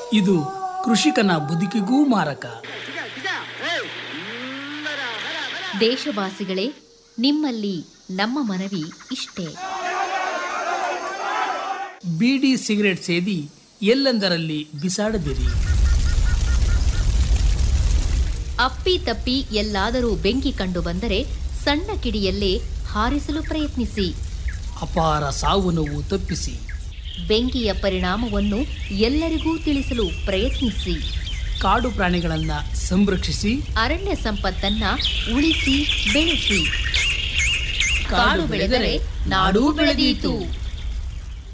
ಇದು ಕೃಷಿಕನ ಬದುಕಿಗೂ ಮಾರಕ ದೇಶವಾಸಿಗಳೇ ನಿಮ್ಮಲ್ಲಿ ನಮ್ಮ ಮನವಿ ಇಷ್ಟೇ ಬೀಡಿ ಸಿಗರೆಟ್ ಸೇದಿ ಎಲ್ಲೆಂದರಲ್ಲಿ ಬಿಸಾಡದಿರಿ ಅಪ್ಪಿ ತಪ್ಪಿ ಎಲ್ಲಾದರೂ ಬೆಂಕಿ ಕಂಡು ಬಂದರೆ ಸಣ್ಣ ಕಿಡಿಯಲ್ಲೇ ಹಾರಿಸಲು ಪ್ರಯತ್ನಿಸಿ ಅಪಾರ ಸಾವು ನೋವು ತಪ್ಪಿಸಿ ಬೆಂಕಿಯ ಪರಿಣಾಮವನ್ನು ಎಲ್ಲರಿಗೂ ತಿಳಿಸಲು ಪ್ರಯತ್ನಿಸಿ ಕಾಡು ಪ್ರಾಣಿಗಳನ್ನ ಸಂರಕ್ಷಿಸಿ ಅರಣ್ಯ ಸಂಪತ್ತನ್ನ ಉಳಿಸಿ ಬೆಳೆಸಿ ಕಾಡು ಬೆಳೆದರೆ ನಾಡೂ ಬೆಳೆದೀತು